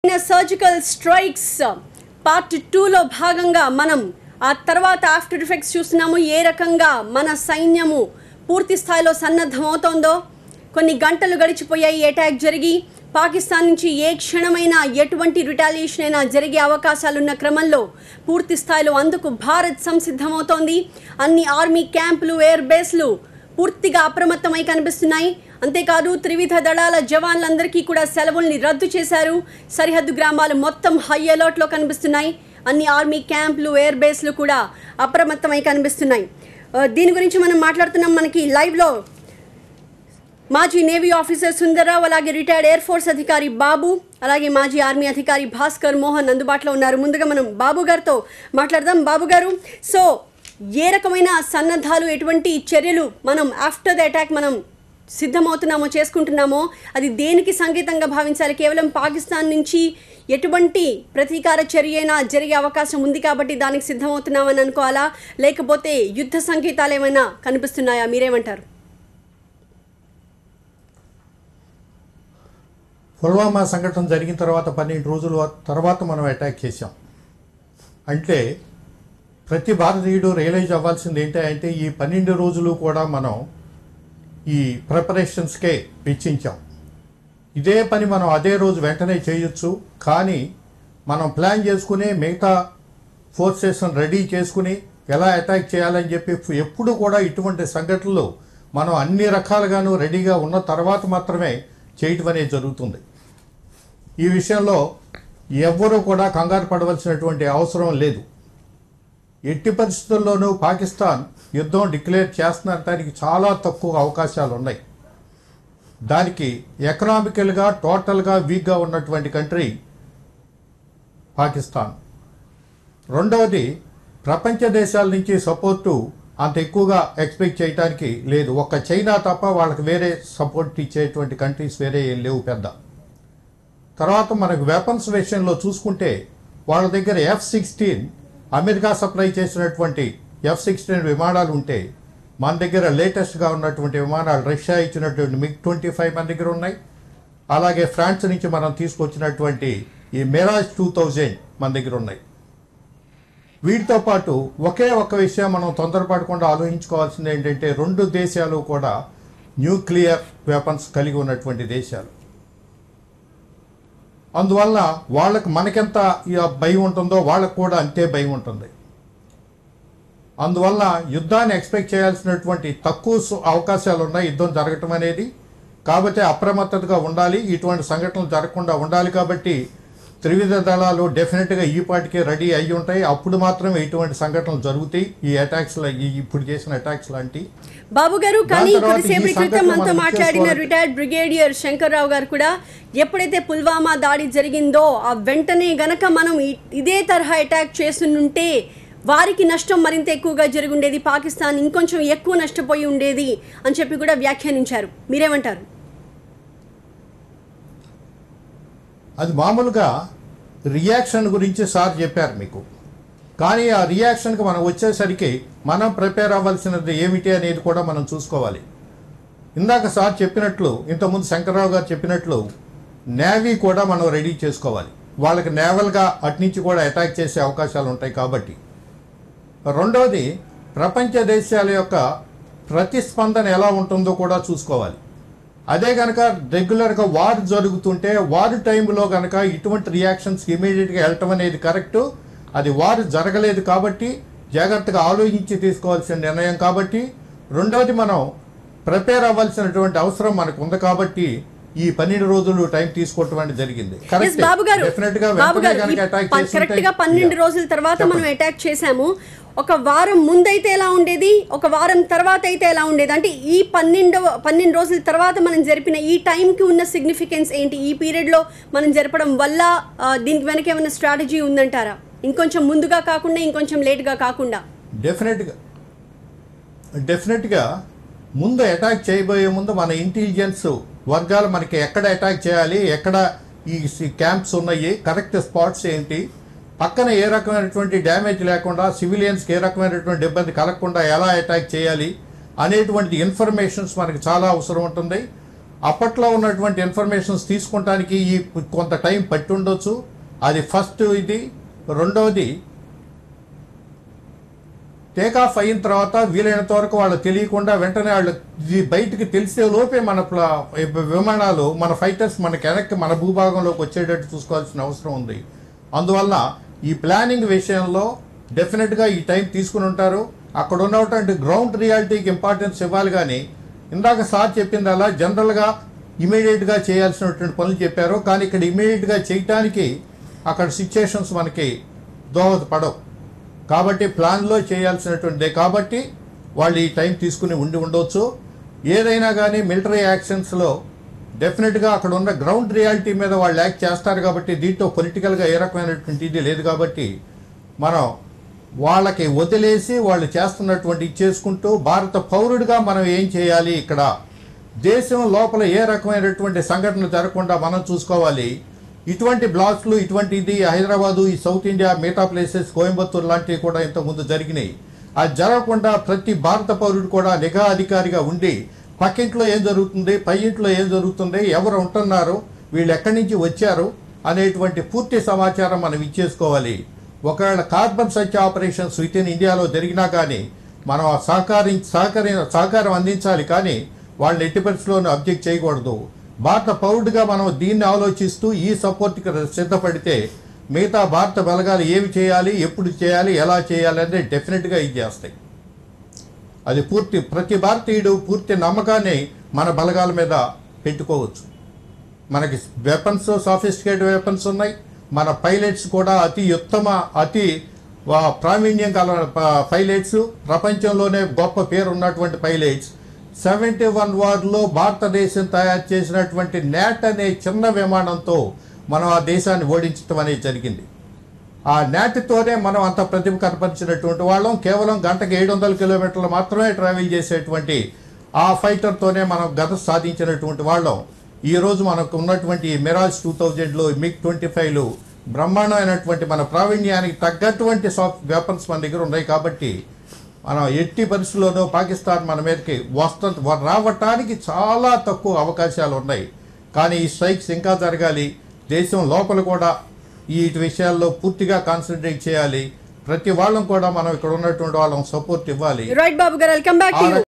Surgical strikes part టూలో భాగంగా మనం ఆ తర్వాత ఆఫ్టర్ ఎఫెక్ట్స్ చూస్తున్నాము ఏ రకంగా మన సైన్యము పూర్తి స్థాయిలో సన్నద్ధమవుతోందో కొన్ని గంటలు గడిచిపోయాయి అటాక్ జరిగి పాకిస్తాన్ నుంచి ఏ క్షణమైనా ఎటువంటి రిటాలియేషన్ అయినా జరిగే అవకాశాలున్న క్రమంలో పూర్తి స్థాయిలో అందుకు భారత్ సంసిద్ధమవుతోంది అన్ని ఆర్మీ క్యాంపులు ఎయిర్ బేస్లు పూర్తిగా అప్రమత్తమై కనిపిస్తున్నాయి అంతేకాదు త్రివిధ దళాల జవాన్లందరికీ కూడా సెలవుల్ని రద్దు చేశారు సరిహద్దు గ్రామాలు మొత్తం హై అలర్ట్లో కనిపిస్తున్నాయి అన్ని ఆర్మీ క్యాంపులు ఎయిర్ బేస్లు కూడా అప్రమత్తమై కనిపిస్తున్నాయి ఆ, దీని గురించి మనం మాట్లాడుతున్నాం మనకి లైవ్లో మాజీ నేవీ ఆఫీసర్ సుందర్రావు అలాగే రిటైర్డ్ ఎయిర్ ఫోర్స్ అధికారి బాబు అలాగే మాజీ ఆర్మీ అధికారి భాస్కర్ మోహన్ అందుబాటులో ఉన్నారు ముందుగా మనం బాబు గారితో మాట్లాడదాం బాబు గారు సో ఏ రకమైన సన్నద్ధాలు ఎటువంటి చర్యలు మనం ఆఫ్టర్ ద అటాక్ మనం సిద్ధమవుతున్నామో చేసుకుంటున్నామో అది దేనికి సంకేతంగా భావించాలి కేవలం పాకిస్తాన్ నుంచి ఎటువంటి ప్రతీకార చర్య అయినా జరిగే అవకాశం ఉంది కాబట్టి దానికి సిద్ధమవుతున్నామని అనుకోవాలా లేకపోతే యుద్ధ సంకేతాలు ఏమైనా కనిపిస్తున్నాయా మీరేమంటారు పుల్వామా సంఘటన జరిగిన తర్వాత పన్నెండు రోజుల తర్వాత మనం అటాక్ చేశాం అంటే ప్రతి భారతీయుడు రియలైజ్ అవ్వాల్సింది ఏంటి అంటే ఈ పన్నెండు రోజులు కూడా మనం ఈ ప్రిపరేషన్స్కే వెచ్చించాం ఇదే పని మనం అదే రోజు వెంటనే చేయొచ్చు కానీ మనం ప్లాన్ చేసుకుని మిగతా ఫోర్సెస్ రెడీ చేసుకుని ఎలా అటాక్ చేయాలని చెప్పి ఎప్పుడు కూడా ఇటువంటి సంఘటనలు మనం అన్ని రకాలుగాను రెడీగా ఉన్న తర్వాత మాత్రమే చేయటం అనేది జరుగుతుంది ఈ విషయంలో ఎవ్వరూ కూడా కంగారు పడవలసినటువంటి అవసరం లేదు ఎట్టి పరిస్థితుల్లోనూ పాకిస్తాన్ యుద్ధం డిక్లేర్ చేస్తున్నటానికి చాలా తక్కువ అవకాశాలు ఉన్నాయి దానికి ఎకనామికల్గా టోటల్గా వీక్గా ఉన్నటువంటి కంట్రీ పాకిస్తాన్ రెండవది ప్రపంచ దేశాల నుంచి సపోర్టు అంత ఎక్కువగా ఎక్స్పెక్ట్ చేయడానికి లేదు ఒక్క చైనా తప్ప వాళ్ళకి వేరే సపోర్ట్ ఇచ్చేటువంటి కంట్రీస్ వేరే ఏం లేవు పెద్ద తర్వాత మనకు వెపన్స్ విషయంలో చూసుకుంటే వాళ్ళ దగ్గర ఎఫ్ సిక్స్టీన్ అమెరికా సప్లై చేసినటువంటి ఎఫ్ సిక్స్టీన్ విమానాలు ఉంటే మన దగ్గర లేటెస్ట్గా ఉన్నటువంటి విమానాలు రష్యా ఇచ్చినటువంటి మిగ్ ట్వంటీ ఫైవ్ మన దగ్గర ఉన్నాయి అలాగే ఫ్రాన్స్ నుంచి మనం తీసుకొచ్చినటువంటి ఈ మెరాజ్ టూ థౌజండ్ మన దగ్గర ఉన్నాయి వీటితో పాటు ఒకే ఒక్క విషయం మనం తొందరపడకుండా ఆలోచించుకోవాల్సింది ఏంటంటే రెండు దేశాలు కూడా న్యూక్లియర్ వెపన్స్ కలిగి ఉన్నటువంటి దేశాలు అందువల్ల వాళ్ళకు మనకెంత ఈ భయం ఉంటుందో వాళ్ళకు కూడా అంతే భయం ఉంటుంది అందువల్ల యుద్ధాన్ని ఎక్స్పెక్ట్ చేయాల్సినటువంటి తక్కువ సు- అవకాశాలు ఉన్నాయి యుద్ధం జరగటం అనేది కాబట్టి అప్రమత్తతగా ఉండాలి ఇటువంటి సంఘటనలు జరగకుండా ఉండాలి కాబట్టి త్రివిధ దళాలు డెఫినెట్గా ఈ పాటికే రెడీ అయి ఉంటాయి అప్పుడు మాత్రమే ఇటువంటి సంఘటనలు జరుగుతాయి ఈ అటాక్స్ ఈ ఇప్పుడు చేసిన అటాక్స్ లాంటి బాబు గారు కానీ తర్వాత కొద్దిసేపటి ఈ క్రితం సంఘటన మనతో మనం మాట్లాడిన చేసుకోవాలి. రిటైర్డ్ బ్రిగేడియర్ శంకర్రావు గారు కూడా ఎప్పుడైతే పుల్వామా దాడి జరిగిందో ఆ వెంటనే గనక మనం ఇ- ఇదే తరహా అటాక్ చేస్తుంటే వారికి నష్టం మరింత ఎక్కువగా జరిగి ఉండేది పాకిస్తాన్ ఇంకొంచెం ఎక్కువ నష్టపోయి ఉండేది అని చెప్పి కూడా వ్యాఖ్యానించారు మీరేమంటారు అది మామూలుగా రియాక్షన్ గురించి సార్ చెప్పారు మీకు కానీ ఆ రియాక్షన్కి మనం వచ్చేసరికి మనం ప్రిపేర్ అవ్వాల్సినది ఏమిటి అనేది కూడా మనం చూసుకోవాలి ఇందాక సార్ చెప్పినట్లు ఇంతకుముందు శంకర్రావు గారు చెప్పినట్లు నేవీ కూడా మనం రెడీ చేసుకోవాలి వాళ్ళకి నేవల్గా అట్నుంచి కూడా అటాక్ చేసే అవకాశాలు ఉంటాయి కాబట్టి రెండవది ప్రపంచ దేశాల యొక్క ప్రతిస్పందన ఎలా ఉంటుందో కూడా చూసుకోవాలి అదే కనుక రెగ్యులర్గా వార్ జరుగుతుంటే వార్ టైంలో కనుక ఇటువంటి రియాక్షన్స్ ఇమీడియట్గా వెళ్ళటం అనేది కరెక్ట్ అది వార్ జరగలేదు కాబట్టి జాగ్రత్తగా ఆలోచించి తీసుకోవాల్సిన నిర్ణయం కాబట్టి రెండవది మనం ప్రిపేర్ అవ్వాల్సినటువంటి అవసరం మనకు ఉంది కాబట్టి ఈ పన్నెండు రోజులు టైం తీసుకోవటం అనేది జరిగింది ఎస్ బాబు గారు డెఫినెట్ గా బాబు వెంటనే గారు కనుక అటాక్ కరెక్ట్ గా పన్నెండు రోజుల తర్వాత మనం అటాక్ చేశాము ఒక వారం ముందైతే ఎలా ఉండేది ఒక వారం తర్వాత అయితే ఎలా ఉండేది అంటే ఈ పన్నెండవ పన్నెండు రోజుల తర్వాత మనం జరిపిన ఈ టైంకి ఉన్న సిగ్నిఫికెన్స్ ఏంటి ఈ పీరియడ్లో మనం జరపడం వల్ల ఆ, దీనికి వెనక ఏమైనా స్ట్రాటజీ ఉందంటారా ఇంకొంచెం ముందుగా కాకుండా ఇంకొంచెం లేట్గా కాకుండా డెఫినెట్గా డెఫినెట్గా ముందు అటాక్ చేయబోయే ముందు మన ఇంటెలిజెన్స్ వర్గాలు మనకి ఎక్కడ అటాక్ చేయాలి ఎక్కడ ఈ క్యాంప్స్ ఉన్నాయి కరెక్ట్ స్పాట్స్ ఏంటి పక్కన ఏ రకమైనటువంటి డ్యామేజ్ లేకుండా సివిలియన్స్కి ఏ రకమైనటువంటి ఇబ్బంది కలగకుండా ఎలా అటాక్ చేయాలి అనేటువంటి ఇన్ఫర్మేషన్స్ మనకి చాలా అవసరం ఉంటుంది అప్పట్లో ఉన్నటువంటి ఇన్ఫర్మేషన్స్ తీసుకుంటానికి ఈ కొంత టైం పట్టి ఉండొచ్చు అది ఫస్ట్ ఇది రెండవది టేకాఫ్ అయిన తర్వాత వీలైనంత వరకు వాళ్ళు తెలియకుండా వెంటనే వాళ్ళు ఇది బయటికి తెలిసే లోపే మన ప్ల- విమానాలు మన ఫైటర్స్ మనకి వెనక్కి మన భూభాగంలోకి వచ్చేటట్టు చూసుకోవాల్సిన అవసరం ఉంది అందువల్ల ఈ ప్లానింగ్ విషయంలో డెఫినెట్గా ఈ టైం తీసుకుని ఉంటారు అక్కడ ఉన్నటువంటి గ్రౌండ్ రియాలిటీకి ఇంపార్టెన్స్ ఇవ్వాలి కానీ ఇందాక సార్ చెప్పిందల్లా జనరల్గా ఇమీడియట్గా చేయాల్సినటువంటి పనులు చెప్పారు కానీ ఇక్కడ ఇమీడియట్గా చేయటానికి అక్కడ సిచ్యుయేషన్స్ మనకి దోహదపడవు కాబట్టి ప్లాన్లో చేయాల్సినటువంటిదే కాబట్టి వాళ్ళు ఈ టైం తీసుకుని ఉండి ఉండొచ్చు ఏదైనా కానీ మిలిటరీ యాక్షన్స్లో డెఫినెట్గా అక్కడ ఉన్న గ్రౌండ్ రియాలిటీ మీద వాళ్ళు యాక్ట్ చేస్తారు కాబట్టి దీంట్లో పొలిటికల్గా ఏ రకమైనటువంటి ఇది లేదు కాబట్టి మనం వాళ్ళకి వదిలేసి వాళ్ళు చేస్తున్నటువంటి ఇచ్చేసుకుంటూ భారత పౌరుడిగా మనం ఏం చేయాలి ఇక్కడ దేశం లోపల ఏ రకమైనటువంటి సంఘటనలు జరగకుండా మనం చూసుకోవాలి ఇటువంటి బ్లాక్స్లు ఇటువంటి ఇది హైదరాబాదు ఈ సౌత్ ఇండియా మిగతా ప్లేసెస్ కోయంబత్తూరు లాంటివి కూడా ఇంతకుముందు జరిగినాయి అది జరగకుండా ప్రతి భారత పౌరుడు కూడా నిఘా అధికారిగా ఉండి పక్కింట్లో ఏం జరుగుతుంది పై ఇంట్లో ఏం జరుగుతుంది ఎవరు ఉంటున్నారు వీళ్ళు ఎక్కడి నుంచి వచ్చారు అనేటువంటి పూర్తి సమాచారం మనం ఇచ్చేసుకోవాలి ఒకవేళ cordon search operations with in ఇండియాలో జరిగినా కానీ మనం ఆ సహకారి సహకరి సహకారం అందించాలి కానీ వాళ్ళని ఎట్టి పరిస్థితుల్లోనూ అబ్జెక్ట్ చేయకూడదు భారత పౌరుడిగా మనం దీన్ని ఆలోచిస్తూ ఈ సపోర్ట్కి సిద్ధపడితే మిగతా భారత బలగాలు ఏమి చేయాలి ఎప్పుడు చేయాలి ఎలా చేయాలి అనేది డెఫినెట్గా ఇది చేస్తాయి అది పూర్తి ప్రతి భారతీయుడు పూర్తి నమ్మకాన్ని మన బలగాల మీద పెట్టుకోవచ్చు మనకి వెపన్స్ సాఫిస్టికేటెడ్ వెపన్స్ ఉన్నాయి మన పైలట్స్ కూడా అతి ఉత్తమ అతి వా- ప్రావీణ్యం గల ప- పైలట్స్ ప్రపంచంలోనే గొప్ప పేరు ఉన్నటువంటి పైలట్స్ సెవెంటీ వన్ వార్లో భారతదేశం తయారు చేసినటువంటి నాట్ అనే చిన్న విమానంతో మనం ఆ దేశాన్ని ఓడించడం అనేది జరిగింది ఆ నాటితోనే మనం అంత ప్రతిభ కనపరిచినటువంటి వాళ్ళం కేవలం గంటకి ఏడు వందల కిలోమీటర్లు మాత్రమే ట్రావెల్ చేసేటువంటి ఆ ఫైటర్తోనే మనం గత సాధించినటువంటి వాళ్ళం ఈ రోజు మనకు ఉన్నటువంటి ఈ మిరాజ్ టూ థౌజండ్లో మిగ్ ట్వంటీ ఫైవ్లు బ్రహ్మాండమైనటువంటి మన ప్రావీణ్యానికి తగ్గటువంటి సాఫ్ట్ వెపన్స్ మన దగ్గర ఉన్నాయి కాబట్టి మనం ఎట్టి పరిస్థితుల్లోనూ పాకిస్తాన్ మన మీదకి వస్త రావటానికి చాలా తక్కువ అవకాశాలు ఉన్నాయి కానీ ఈ స్ట్రైక్స్ ఇంకా జరగాలి దేశం లోపల కూడా ఈ విషయాల్లో పూర్తిగా కాన్సన్ట్రేట్ చేయాలి ప్రతి వాళ్ళం కూడా మనం ఇక్కడ ఉన్నటువంటి వాళ్ళం సపోర్ట్ ఇవ్వాలి right Babu garu welcome back to uh you